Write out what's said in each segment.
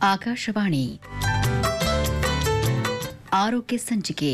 ಆಕಾಶವಾಣಿ ಆರೋಗ್ಯ ಸಂಚಿಕೆ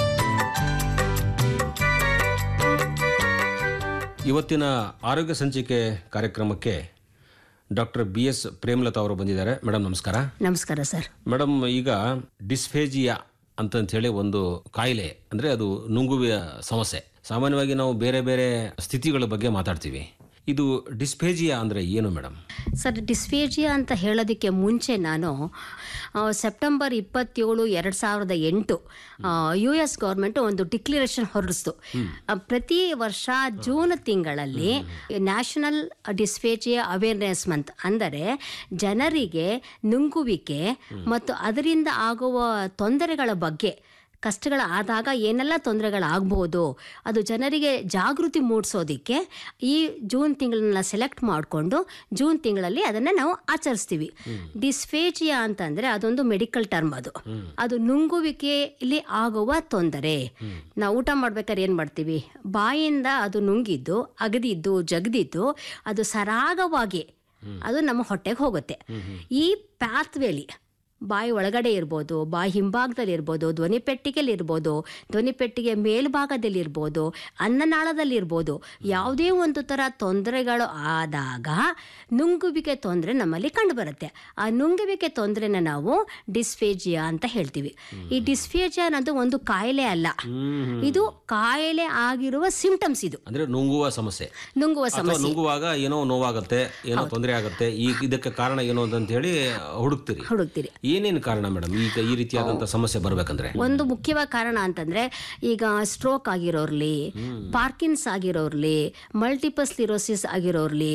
ಇವತ್ತಿನ ಆರೋಗ್ಯ ಸಂಚಿಕೆ ಕಾರ್ಯಕ್ರಮಕ್ಕೆ ಡಾಕ್ಟರ್ ಬಿ ಎಸ್ ಪ್ರೇಮಲತಾ ಅವರು ಬಂದಿದ್ದಾರೆ ಮೇಡಮ್ ನಮಸ್ಕಾರ ನಮಸ್ಕಾರ ಸರ್ ಮೇಡಮ್ ಈಗ ಡಿಸ್ಫೇಜಿಯಾ ಅಂತಂತ ಹೇಳಿ ಒಂದು ಕಾಯಿಲೆ ಅಂದರೆ ಅದು ನುಂಗುವಿನ ಸಮಸ್ಯೆ ಸಾಮಾನ್ಯವಾಗಿ ನಾವು ಬೇರೆ ಬೇರೆ ಸ್ಥಿತಿಗಳ ಬಗ್ಗೆ ಮಾತಾಡ್ತೀವಿ ಇದು ಡಿಸ್ಫೇಜಿಯಾ ಅಂದರೆ ಏನು ಮೇಡಮ್ ಸರ್ ಡಿಸ್ಫೇಜಿಯಾ ಅಂತ ಹೇಳೋದಕ್ಕೆ ಮುಂಚೆ ನಾನು ಆ, ಸೆಪ್ಟೆಂಬರ್ ಇಪ್ಪತ್ತೇಳು ಎರಡು ಸಾವಿರದ ಎಂಟು ಯು ಎಸ್ ಗೌರ್ಮೆಂಟ್ ಒಂದು ಡಿಕ್ಲರೇಷನ್ ಹೊರಡಿಸ್ತು ಆ, ಪ್ರತಿ ವರ್ಷ ಜೂನ್ ತಿಂಗಳಲ್ಲಿ ನ್ಯಾಷನಲ್ ಡಿಸ್ಫೇಜಿಯಾ ಅವೇರ್ನೆಸ್ ಮಂತ್ ಅಂದರೆ ಜನರಿಗೆ ನುಂಗುವಿಕೆ ಮತ್ತು ಅದರಿಂದ ಆಗುವ ತೊಂದರೆಗಳ ಬಗ್ಗೆ ಕಷ್ಟಗಳಾದಾಗ ಏನೆಲ್ಲ ತೊಂದರೆಗಳಾಗ್ಬೋದು ಅದು ಜನರಿಗೆ ಜಾಗೃತಿ ಮೂಡಿಸೋದಕ್ಕೆ ಈ ಜೂನ್ ತಿಂಗಳನ್ನ ಸೆಲೆಕ್ಟ್ ಮಾಡಿಕೊಂಡು ಜೂನ್ ತಿಂಗಳಲ್ಲಿ ಅದನ್ನು ನಾವು ಆಚರಿಸ್ತೀವಿ ಡಿಸ್ಫೇಜಿಯಾ ಅಂತಂದರೆ ಅದೊಂದು ಮೆಡಿಕಲ್ ಟರ್ಮ್ ಅದು ಅದು ನುಂಗುವಿಕೆಯಲ್ಲಿ ಆಗುವ ತೊಂದರೆ ನಾವು ಊಟ ಮಾಡ್ಬೇಕಾದ್ರೆ ಏನು ಮಾಡ್ತೀವಿ ಬಾಯಿಂದ ಅದು ನುಂಗಿದ್ದು ಅಗದಿದ್ದು ಜಗದಿದ್ದು ಅದು ಸರಾಗವಾಗಿ ಅದು ನಮ್ಮ ಹೊಟ್ಟೆಗೆ ಹೋಗುತ್ತೆ ಈ ಪ್ಯಾತ್ವೇಲಿ ಬಾಯಿ ಒಳಗಡೆ ಇರ್ಬೋದು ಬಾಯಿ ಹಿಂಭಾಗದಲ್ಲಿ ಇರ್ಬೋದು ಧ್ವನಿ ಪೆಟ್ಟಿಗೆಯಲ್ಲಿ ಇರ್ಬೋದು ಧ್ವನಿ ಪೆಟ್ಟಿಗೆ ಮೇಲ್ಭಾಗದಲ್ಲಿ ಇರ್ಬೋದು ಅನ್ನನಾಳದಲ್ಲಿ ಇರ್ಬೋದು ಯಾವುದೇ ಒಂದು ಥರ ತೊಂದರೆಗಳು ಆದಾಗ ನುಂಗುವಿಕೆ ತೊಂದರೆ ನಮ್ಮಲ್ಲಿ ಕಂಡುಬರುತ್ತೆ ಆ ನುಂಗುವಿಕೆ ತೊಂದರೆನ ನಾವು ಡಿಸ್ಫೇಜಿಯಾ ಅಂತ ಹೇಳ್ತೀವಿ ಈ ಡಿಸ್ಫೇಜಿಯಾ ಅನ್ನೋದು ಒಂದು ಕಾಯಿಲೆ ಅಲ್ಲ ಇದು ಕಾಯಿಲೆ ಆಗಿರುವ ಸಿಂಟಮ್ಸ್ ಇದು ಅಂದರೆ ನುಂಗುವ ಸಮಸ್ಯೆ ನುಂಗುವ ಅಥವಾ ಸಮಸ್ಯೆ ನುಂಗುವಾಗ ಏನೋ ನೋವಾಗುತ್ತೆ ಏನೋ ತೊಂದರೆ ಆಗುತ್ತೆ ಈ ಇದಕ್ಕೆ ಕಾರಣ ಏನು ಅಂತ ಹೇಳಿ ಹುಡುಕ್ತೀರಿ ಹುಡುಕ್ತೀರಿ ಏನೇನು ಕಾರಣ ಮೇಡಮ್ ಈಗ ಈ ರೀತಿಯಾದಂಥ ಸಮಸ್ಯೆ ಬರಬೇಕಂದ್ರೆ ಒಂದು ಮುಖ್ಯವಾದ ಕಾರಣ ಅಂತಂದ್ರೆ ಈಗ ಸ್ಟ್ರೋಕ್ ಆಗಿರೋರ್ಲಿ ಪಾರ್ಕಿನ್ಸ್ ಆಗಿರೋರ್ಲಿ ಮಲ್ಟಿಪಲ್ ಸ್ಲಿರೋಸಿಸ್ ಆಗಿರೋರ್ಲಿ